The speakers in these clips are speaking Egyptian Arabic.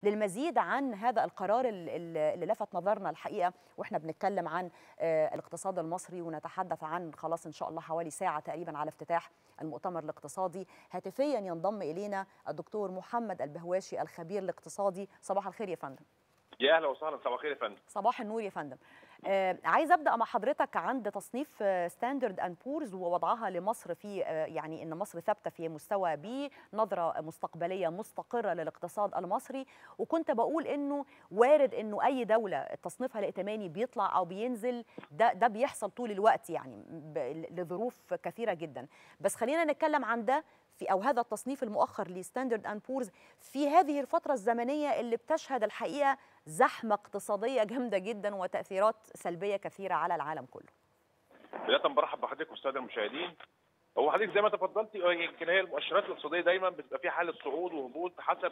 للمزيد عن هذا القرار اللي لفت نظرنا الحقيقه واحنا بنتكلم عن الاقتصاد المصري ونتحدث عن خلاص ان شاء الله حوالي ساعه تقريبا على افتتاح المؤتمر الاقتصادي هاتفيا ينضم الينا الدكتور محمد البهواشي الخبير الاقتصادي صباح الخير يا فندم يا اهلا وسهلا صباح الخير يا فندم صباح النور يا فندم آه عايز ابدا مع حضرتك عند تصنيف ستاندرد اند بورز ووضعها لمصر في آه يعني ان مصر ثابته في مستوى بي نظره مستقبليه مستقره للاقتصاد المصري وكنت بقول انه وارد انه اي دوله تصنيفها الائتماني بيطلع او بينزل ده ده بيحصل طول الوقت يعني لظروف كثيره جدا بس خلينا نتكلم عن ده في او هذا التصنيف المؤخر لستاندرد اند بورز في هذه الفتره الزمنيه اللي بتشهد الحقيقه زحمه اقتصاديه جامده جدا وتاثيرات سلبيه كثيره على العالم كله. بدايه برحب بحضرتك والساده المشاهدين. هو حضرتك زي ما تفضلتي يمكن هي المؤشرات الاقتصاديه دايما بتبقى فيها حاله صعود وهبوط حسب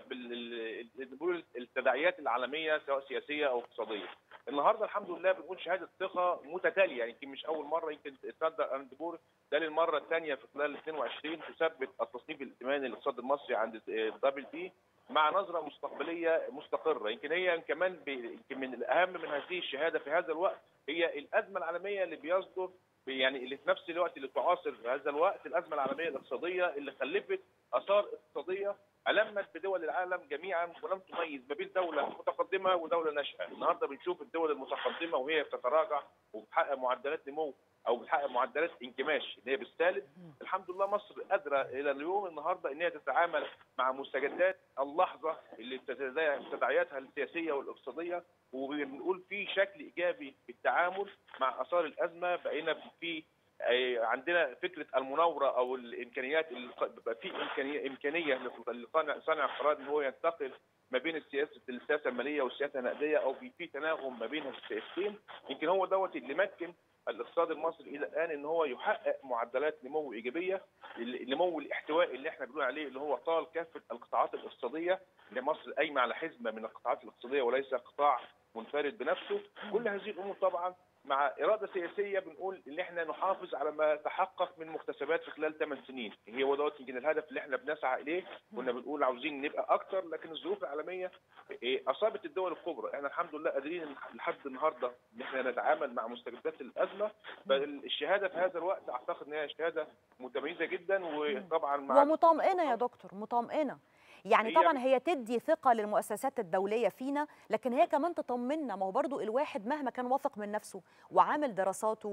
التداعيات العالميه سواء سياسيه او اقتصاديه. النهارده الحمد لله بنقول شهاده ثقه متتاليه يعني يمكن مش اول مره يمكن ستاندرد اند بور ده للمره الثانيه في خلال 22 تثبت التصنيف الائتماني للاقتصاد المصري عند دبل بي مع نظره مستقبليه مستقره يمكن هي كمان يمكن من الاهم من هذه الشهاده في هذا الوقت هي الازمه العالميه اللي بيصدر يعني اللي في نفس الوقت اللي تعاصر في هذا الوقت الازمه العالميه الاقتصاديه اللي خلفت اثار اقتصاديه علمت بدول العالم جميعا ولم تميز ما بين دوله متقدمه ودوله ناشئه، النهارده بنشوف الدول المتقدمه وهي بتتراجع وبتحقق معدلات نمو او بتحقق معدلات انكماش اللي هي بالسالب، الحمد لله مصر قادره الى اليوم النهارده ان هي تتعامل مع مستجدات اللحظه اللي تداعياتها السياسيه والاقتصاديه وبنقول في شكل ايجابي في التعامل مع اثار الازمه بقينا في عندنا فكره المناوره او الامكانيات اللي بيبقى في امكانيه امكانيه لصانع القرار ان هو ينتقل ما بين السياسه السياسه الماليه والسياسه النقديه او في تناغم ما بين السياستين يمكن هو دوت اللي مكن الاقتصاد المصري الى الان ان هو يحقق معدلات نمو ايجابيه النمو الاحتوائي اللي احنا بنقول عليه اللي هو طال كافه القطاعات الاقتصاديه اللي مصر قايمه على حزمه من القطاعات الاقتصاديه وليس قطاع منفرد بنفسه كل هذه الامور طبعا مع اراده سياسيه بنقول ان احنا نحافظ على ما تحقق من مكتسبات في خلال 8 سنين هي هو دوت يمكن الهدف اللي احنا بنسعى اليه كنا بنقول عاوزين نبقى اكتر لكن الظروف العالميه اصابت الدول الكبرى احنا الحمد لله قادرين لحد النهارده ان احنا نتعامل مع مستجدات الازمه فالشهاده في هذا الوقت اعتقد ان هي شهاده متميزه جدا وطبعا مع ومطمئنه يا دكتور مطمئنه يعني هي طبعا هي تدي ثقه للمؤسسات الدوليه فينا لكن هي كمان تطمنا ما هو برضو الواحد مهما كان واثق من نفسه وعامل دراساته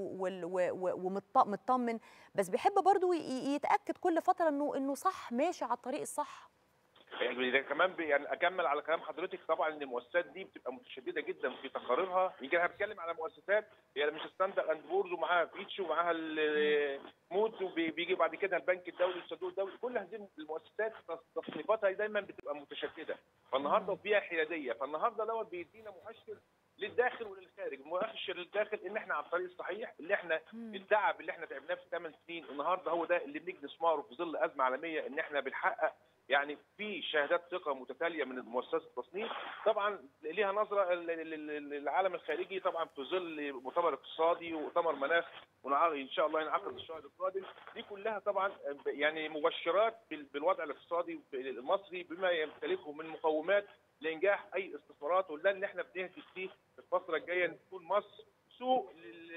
ومطمن بس بيحب برضو يتاكد كل فتره انه انه صح ماشي على الطريق الصح يعني كمان يعني اكمل على كلام حضرتك طبعا ان المؤسسات دي بتبقى متشدده جدا في تقاريرها يمكن انا بتكلم على مؤسسات هي يعني مش ستاندرد اند بورز ومعاها فيتش ومعاها مود وبيجي بعد كده البنك الدولي والصندوق الدولي كل هذه المؤسسات تصنيفاتها دايما بتبقى متشدده فالنهارده فيها حياديه فالنهارده دوت بيدينا مؤشر للداخل وللخارج مؤشر للداخل ان احنا على الطريق الصحيح اللي احنا التعب اللي احنا تعبناه في 8 سنين النهارده هو ده اللي بنجني ثماره في ظل ازمه عالميه ان احنا بنحقق يعني في شهادات ثقه متتاليه من مؤسسات التصنيف طبعا ليها نظره للعالم الخارجي طبعا في ظل مؤتمر اقتصادي ومؤتمر مناخ ان شاء الله ينعقد الشهر القادم دي كلها طبعا يعني مبشرات بالوضع الاقتصادي المصري بما يمتلكه من مقومات لانجاح اي استثمارات وده اللي احنا بنهدف فيه في الفتره الجايه ان تكون مصر سوق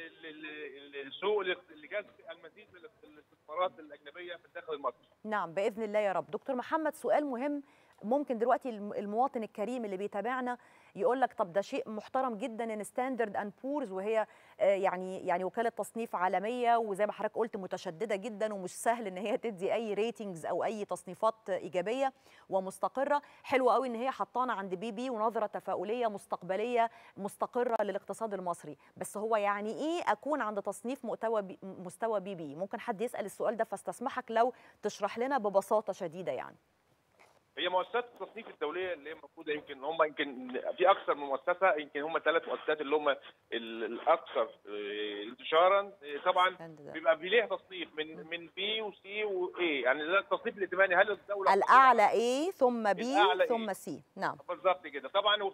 سوق لجذب المزيد من الاستثمارات الاجنبيه في الداخل المصري. نعم باذن الله يا رب، دكتور محمد سؤال مهم ممكن دلوقتي المواطن الكريم اللي بيتابعنا يقول لك طب ده شيء محترم جدا ان ستاندرد اند بورز وهي يعني يعني وكاله تصنيف عالميه وزي ما حضرتك قلت متشدده جدا ومش سهل ان هي تدي اي ريتنجز او اي تصنيفات ايجابيه ومستقره حلوه قوي ان هي حطانا عند بي بي ونظره تفاؤليه مستقبليه مستقره للاقتصاد المصري بس هو يعني ايه اكون عند تصنيف مستوى بي مستوى بي بي ممكن حد يسال السؤال ده فاستسمحك لو تشرح لنا ببساطه شديده يعني هي مؤسسات التصنيف الدوليه اللي هي موجوده يمكن هم يمكن في اكثر من مؤسسه يمكن هم ثلاث مؤسسات اللي هم الاكثر انتشارا طبعا بيبقى ليها تصنيف من من بي وسي واي يعني ده التصنيف الائتماني هل الدوله الاعلى اي ثم بي ثم سي نعم بالظبط كده طبعا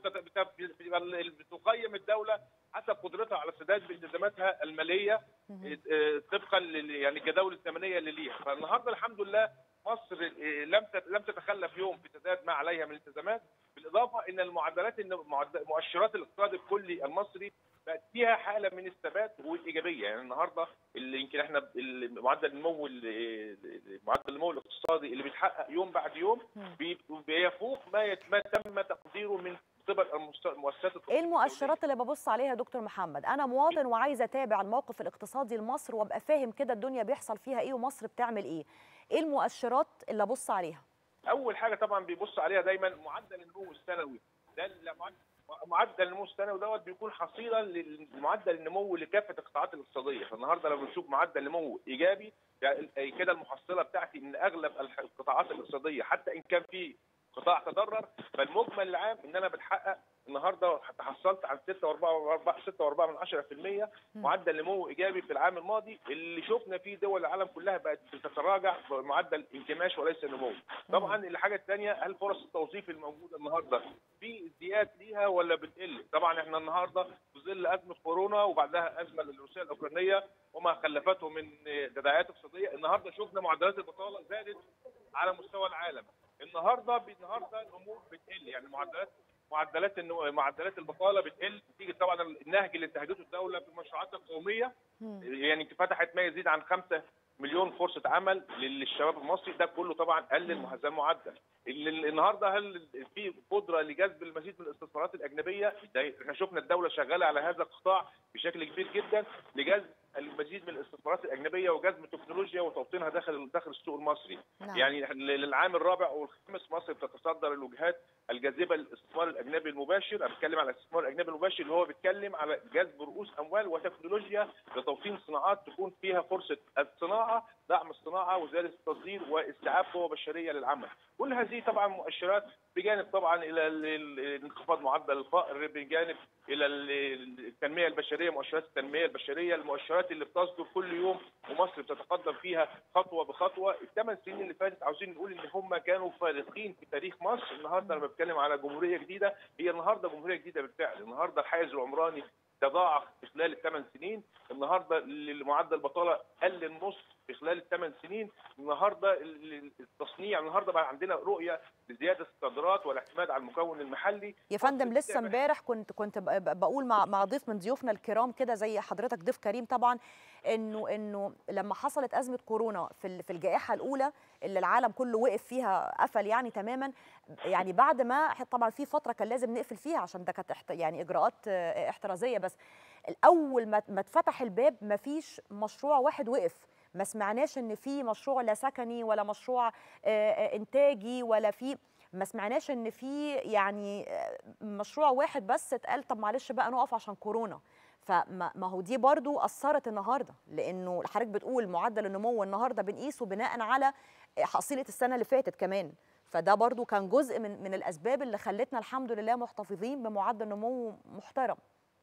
بتقيم الدوله حسب قدرتها على السداد بالتزاماتها الماليه طبقا يعني الجداول الثمنيه اللي ليها فالنهارده الحمد لله مصر لم لم تتخلف يوم في سداد ما عليها من التزامات بالاضافه ان المعدلات ان مؤشرات الاقتصاد الكلي المصري بقت فيها حاله من الثبات والايجابيه يعني النهارده اللي يمكن احنا معدل النمو معدل النمو الاقتصادي اللي بيتحقق يوم بعد يوم بيفوق ما ما تم تقديره من قبل المؤسسات ايه المؤشرات اللي ببص عليها يا دكتور محمد انا مواطن وعايزه اتابع الموقف الاقتصادي لمصر وابقى فاهم كده الدنيا بيحصل فيها ايه ومصر بتعمل ايه ايه المؤشرات اللي ابص عليها اول حاجه طبعا بيبص عليها دايما معدل النمو السنوي ده معدل النمو السنوي دوت بيكون حصيلا لمعدل النمو لكافه القطاعات الاقتصاديه فالنهارده لو بنشوف معدل نمو ايجابي يعني كده المحصله بتاعتي من اغلب القطاعات الاقتصاديه حتى ان كان في قطاع تضرر فالمجمل العام ان انا بتحقق النهارده تحصلت عن 6.4 6.4 من 10% معدل نمو ايجابي في العام الماضي اللي شفنا فيه دول العالم كلها بقت بتتراجع بمعدل انكماش وليس نمو. طبعا الحاجه الثانيه هل فرص التوظيف الموجوده النهارده في ازدياد ليها ولا بتقل؟ طبعا احنا النهارده في ظل ازمه كورونا وبعدها ازمه الروسيه الاوكرانيه وما خلفته من تداعيات اقتصاديه، النهارده شفنا معدلات البطاله زادت على مستوى العالم. النهارده النهارده الامور بتقل يعني معدلات معدلات انه معدلات البطاله بتقل نتيجه طبعا النهج اللي انتهجته الدوله في المشروعات القوميه يعني فتحت ما يزيد عن 5 مليون فرصه عمل للشباب المصري ده كله طبعا قلل هذا المعدل النهارده هل في قدره لجذب المزيد من الاستثمارات الاجنبيه احنا شفنا الدوله شغاله على هذا القطاع بشكل كبير جدا لجذب المزيد من الاستثمارات الاجنبيه وجذب التكنولوجيا وتوطينها داخل داخل السوق المصري نعم. يعني للعام الرابع او الخامس مصر بتتصدر الوجهات الجاذبه للاستثمار الاجنبي المباشر انا بتكلم على الاستثمار الاجنبي المباشر اللي هو بيتكلم على جذب رؤوس اموال وتكنولوجيا لتوطين صناعات تكون فيها فرصه الصناعه دعم الصناعه وزياده التصدير واستيعاب قوه بشريه للعمل كل هذه طبعا مؤشرات بجانب طبعا الى انخفاض معدل الفقر بجانب الى التنميه البشريه مؤشرات التنميه البشريه المؤشرات اللي بتصدر كل يوم ومصر بتتقدم فيها خطوه بخطوه الثمان سنين اللي فاتت عاوزين نقول ان هم كانوا فارقين في تاريخ مصر النهارده انا بتكلم على جمهوريه جديده هي النهارده جمهوريه جديده بالفعل النهارده الحيز العمراني تضاعف في خلال الثمان سنين النهارده معدل البطاله قل النص في خلال الثمان سنين النهارده التصنيع النهارده بقى عندنا رؤيه لزياده الصادرات والاعتماد على المكون المحلي يا فندم لسه امبارح كنت كنت بقول مع مع ضيف من ضيوفنا الكرام كده زي حضرتك ضيف كريم طبعا انه انه لما حصلت ازمه كورونا في في الجائحه الاولى اللي العالم كله وقف فيها قفل يعني تماما يعني بعد ما طبعا في فتره كان لازم نقفل فيها عشان ده كانت يعني اجراءات احترازيه بس الاول ما اتفتح الباب ما فيش مشروع واحد وقف ما سمعناش ان في مشروع لا سكني ولا مشروع انتاجي ولا في ما سمعناش ان في يعني مشروع واحد بس اتقال طب معلش بقى نقف عشان كورونا فما هو دي برضو اثرت النهارده لانه حضرتك بتقول معدل النمو النهارده بنقيسه بناء على حصيله السنه اللي فاتت كمان فده برضو كان جزء من من الاسباب اللي خلتنا الحمد لله محتفظين بمعدل نمو محترم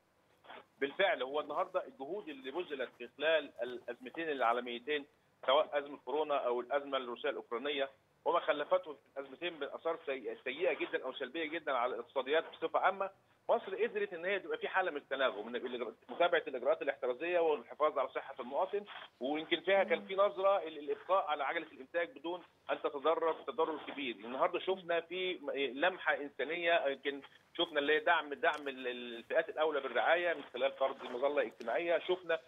بالفعل هو النهارده الجهود اللي بذلت في خلال الازمتين العالميتين سواء ازمه كورونا او الازمه الروسيه الاوكرانيه وما خلفته في الازمتين من اثار سيئه جدا او سلبيه جدا على الاقتصاديات بصفه عامه مصر قدرت ان هي تبقى في حاله من التناغم من متابعه الاجراءات الاحترازيه والحفاظ على صحه المواطن ويمكن فيها كان في نظره للابقاء على عجله الانتاج بدون ان تتضرر تضرر كبير النهارده شفنا في لمحه انسانيه يمكن شفنا اللي هي دعم دعم الفئات الاولى بالرعايه من خلال فرض مظله اجتماعيه شفنا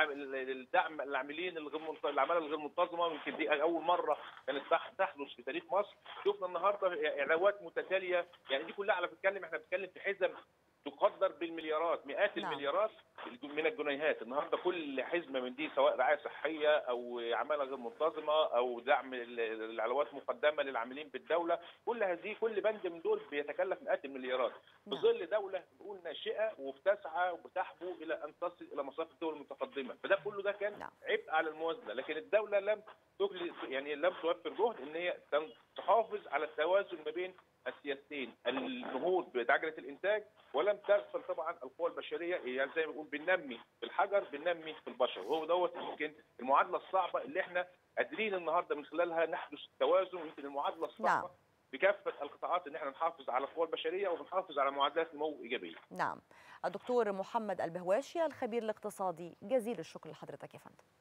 الدعم العاملين الغير العماله الغير منتظمه يمكن دي اول مره كانت تحدث في تاريخ مصر شفنا النهارده اعلانات متتاليه يعني دي كلها على بنتكلم احنا بنتكلم في حزم تقدر بالمليارات مئات نعم. المليارات من الجنيهات النهارده كل حزمه من دي سواء رعايه صحيه او عماله غير منتظمه او دعم العلاوات مقدمه للعاملين بالدوله كل هذه كل بند من دول بيتكلف مئات المليارات في نعم. ظل دوله بنقول ناشئه وبتسعى وبتحبو الى ان تصل الى مصاف الدول المتقدمه فده كله ده كان نعم. عبء على الموازنه لكن الدوله لم يعني لم توفر جهد ان هي تحافظ على التوازن ما بين السياستين النهوض بعجله الانتاج ولم تغفل طبعا القوى البشريه يعني زي ما بنقول بننمي في الحجر بننمي في البشر وهو دوت يمكن المعادله الصعبه اللي احنا قادرين النهارده من خلالها نحدث توازن يمكن المعادله الصعبه نعم. بكافه القطاعات ان احنا نحافظ على القوى البشريه ونحافظ على معدلات نمو ايجابيه. نعم. الدكتور محمد البهواشي الخبير الاقتصادي جزيل الشكر لحضرتك يا فندم.